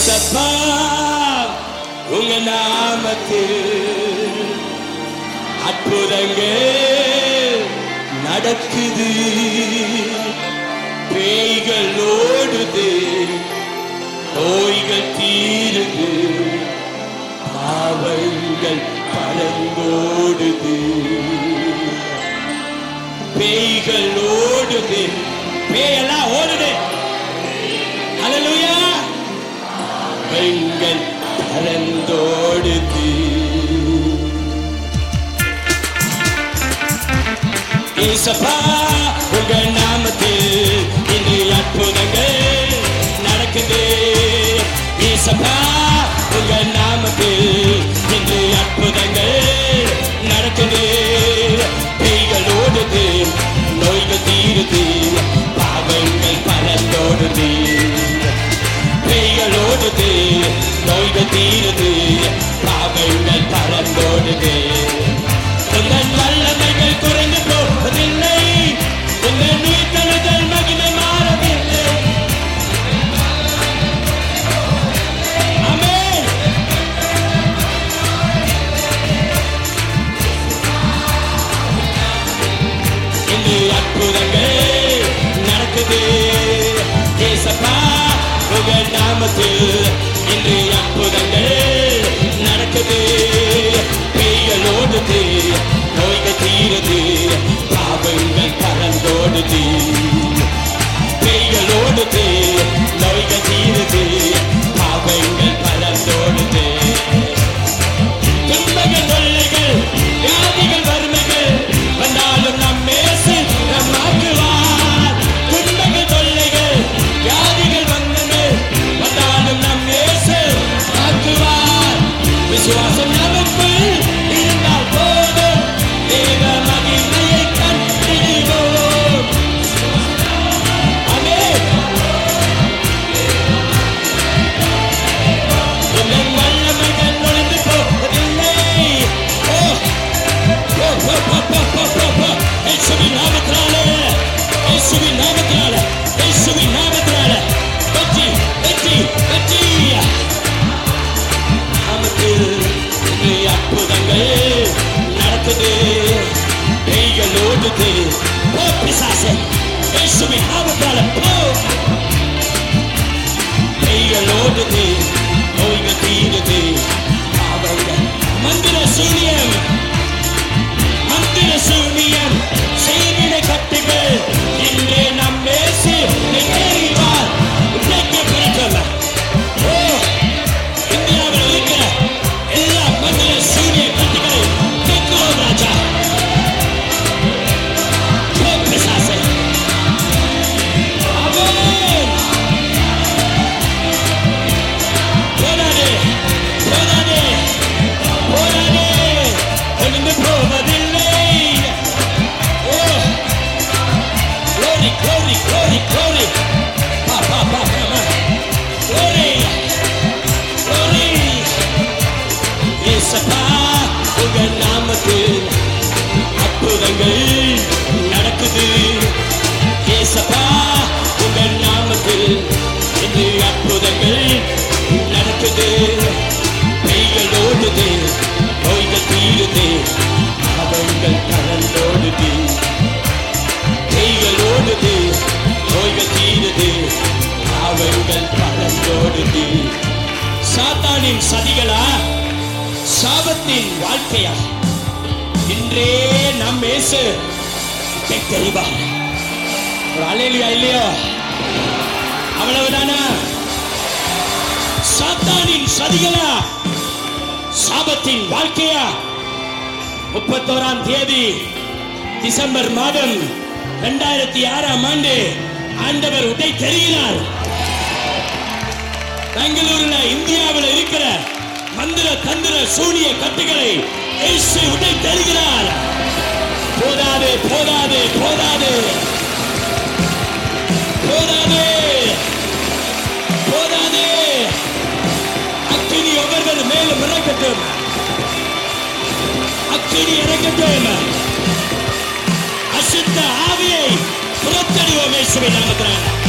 ஏசப்பா உங்க நாமத்தில் அற்புதங்கள் நடக்குது பேய்கள் ஓடுது நோய்கள் தீருது பாவங்கள் பறந்தோடுது பேய்கள் ஓடுது பேயெல்லாம் ஓடுது ஹalleluya பெண்கள் பறந்தோடுது ஏசப்பா உங்க நாமத்தில் இன்று அற்புதங்கள் நடக்குது ஏசப்பா உங்க நாமத்தில் இன்று அற்புதங்கள் நடக்குது பேய்கள் ஓடுது நோய்கள் தீருது பாவங்கள் பறந்தோடுது பேய்கள் ஓடுது நோய்கள் தீருது பாவங்கள் பறந்தோடுது உங்கள் வல்லமைகள் குறைந்து போவதில்லை உங்கள் நீத்தலுதல் மகிமை மாறவில்லை ஆமென் இன்று அற்புதங்கள் நடக்குது ஏசப்பா உங்கள் நாமத்தில் இன்று அற்புதங்கள் நடக்குது பெய்கள் ஓடுது நோய்கள் தீருது பாவங்கள் பறந்தோடுது பெய்கள் ஓடுது நோய்கள் தீருது பாவங்கள் பறந்தோடுது துன்பங்கள் தொல்லைகள் வியாதிகள் வறுமைகள் வந்தாலும் நம் மேசு நம் ஆக்குவார் துன்பங்கள் தொல்லைகள் வியாதிகள் வந்தது வந்தாலும் நம் மேசு ஆக்குவார் விசுவாசம் நமக்குள் இருந்தால் போதும் தேவ மகிமையை கண்டிடுவோம் ஆமென் உங்கள் வல்லமைகள் நுழைந்து போவதில்லை ஓ ஓ ஓ ஓ ஓ ஓ ஓ ஓ இயேசுவின் நாமத்தினாலே இயேசுவின் நாமத்தினாலே இயேசுவின் நாமத்தினாலே வெற்றி வெற்றி வெற்றி நாமத்தில் இன்று அற்புதங்கள் நடக்குது பேய்கள் ஓடுது போ பிசாசே இயேசுவின் நாமத்தினாலே போ கைகள் ஓடுது நோய்கள் தீருது பாவங்கள் மந்திர சூனியம் மந்திர சூனியம் செய்திட கட்டுகள் இன்றே நம் மேசு நெறிவார் உன்னைக்கு பிடிக்கல ஓ இந்தியாவில் இருக்கிற எல்லா மந்திர சூனிய கட்டுகளை கேட்கிறோம் ராஜா போ பிசாசே ஆமென் போராடு போராடு போராடு ஒளிந்து போவதில்லை ஓ glory glory glory glory பா பா பா பா பா. glory glory இயேசப்பா உங்க நாமத்தில் அற்புதங்கள் நடக்குது இயேசப்பா உங்க நாமத்தில் இன்று அற்புதங்கள் நடக்குது கைகள் ஓடுது நோய்கள் தீருது அவங்கள் கடந்தோடுது கைகள் ஓடுது நோய்கள் தீருது அவங்கள் பறந்தோடுது சாத்தானின் சதிகளா சாபத்தின் வாழ்க்கையா இன்றே நம் இயேசு தெரிவார் ஒரு அலையிலையா இல்லையோ அவ்வளவுதானா சாத்தானின் சதிகளா சாபத்தின் வாழ்க்கையா முப்பத்தோராம் தேதி டிசம்பர் மாதம் இரண்டாயிரத்தி ஆறாம் ஆண்டு ஆண்டவர் உடை தெரிகிறார் பெங்களூருல இந்தியாவில் இருக்கிற மந்திர தந்திர சூனிய கட்டுகளை இயேசு உடை தருகிறார் போதாது போதாது போதாது போதாது போதாது அக்கினி ஒவ்வொருவர் மேலும் இறக்கட்டும் அக்கினி இறக்கட்டும் அசுத்த ஆவியை புறத்தடிவோம் இயேசுவின் நாமத்தினால